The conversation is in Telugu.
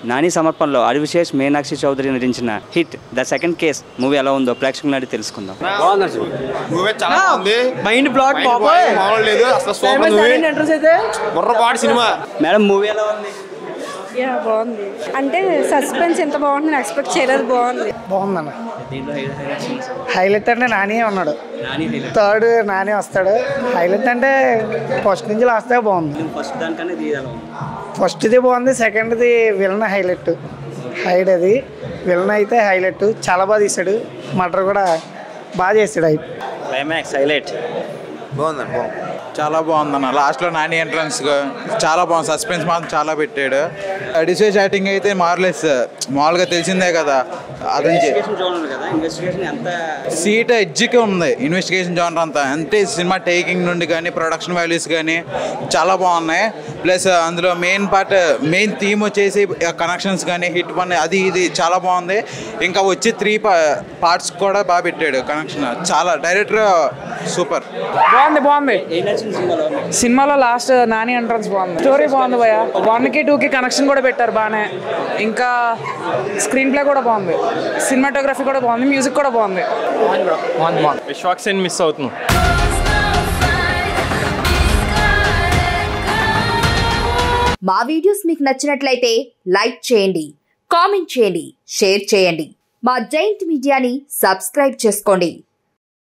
నాని సమర్పణలో అడివిశేష్ మీనాక్షి చౌదరి నటించిన hit the second case movie ఎలా ఉందో ప్రేక్షకులు నాటి తెలుసుకుందాం మూవీ చాలా బాగుంది మైండ్ బ్లాక్ మైండ్ బ్లాక్ మామూలు లేదు అసలు సూపర్ మూవీ ఎంట్రన్స్ అయితే బుర్రపాటి సినిమా మేడం మూవీ ఎలా ఉంది యా బాగుంది అంటే సస్పెన్స్ ఎంత బాగుంది నేను ఎక్స్పెక్ట్ చేయలేదు బాగుంది బాగుందన్న దీంట్లో హైలైట్ అంటే నాని ఉన్నాడు నాని హైలైట్ థర్డ్ నాని వస్తాడు హైలైట్ అంటే ఫస్ట్ నుంచి లాస్ట్ దాకా బాగుంది ఫస్ట్ దానికన్నా ఇది ఎలా ఉంది ఫస్ట్ది బాగుంది సెకండ్ది విలన్ హైలైట్ హైడ్ అది విలన్ అయితే హైలైట్ చాలా బాగా తీశాడు మటర్ కూడా బాగా చేశాడు హైట్ క్లైమాక్స్ హైలైట్ బాగుందండి బాగుంది చాలా బాగుందన్న లాస్ట్లో నాని ఎంట్రన్స్ చాలా బాగుంది సస్పెన్స్ మాత్రం చాలా పెట్టాడు డిసైజ్ యాక్టింగ్ అయితే మార్లెస్ మామూలుగా తెలిసిందే కదా అతని ఇన్వెస్టిగేషన్ జోనర్ కదా ఇన్వెస్టిగేషన్ ఎంత సీట్ ఎడ్జ్కి ఉంది ఇన్వెస్టిగేషన్ జోనర్ అంతా అంటే సినిమా టేకింగ్ నుండి కానీ ప్రొడక్షన్ వాల్యూస్ కానీ చాలా బాగున్నాయి ప్లస్ అందులో మెయిన్ పార్ట్ మెయిన్ థీమ్ వచ్చేసి కనెక్షన్స్ కానీ హిట్ వన్ అది ఇది చాలా బాగుంది ఇంకా వచ్చి త్రీ పార్ట్స్ కూడా బాగా పెట్టాడు కనెక్షన్ చాలా డైరెక్టర్ సూపర్ బాగుంది బాగుంది ఏం నచ్చింది సినిమాలో సినిమాలో లాస్ట్ నాని ఎంట్రన్స్ బాగుంది స్టోరీ బాగుంది భయ వన్ కి టూ కి కనెక్షన్ కూడా పెట్టారు బాగానే ఇంకా స్క్రీన్ ప్లే కూడా బాగుంది సినిమాటోగ్రఫీ కూడా బాగుంది మ్యూజిక్ కూడా బాగుంది విశ్వాక్ సేన్ మిస్ అవుతున్నాం మా వీడియోస్ మీకు నచ్చినట్లయితే లైక్ చేయండి కామెంట్ చేయండి షేర్ చేయండి మా జైంట్ మీడియాని సబ్స్క్రైబ్ చేసుకోండి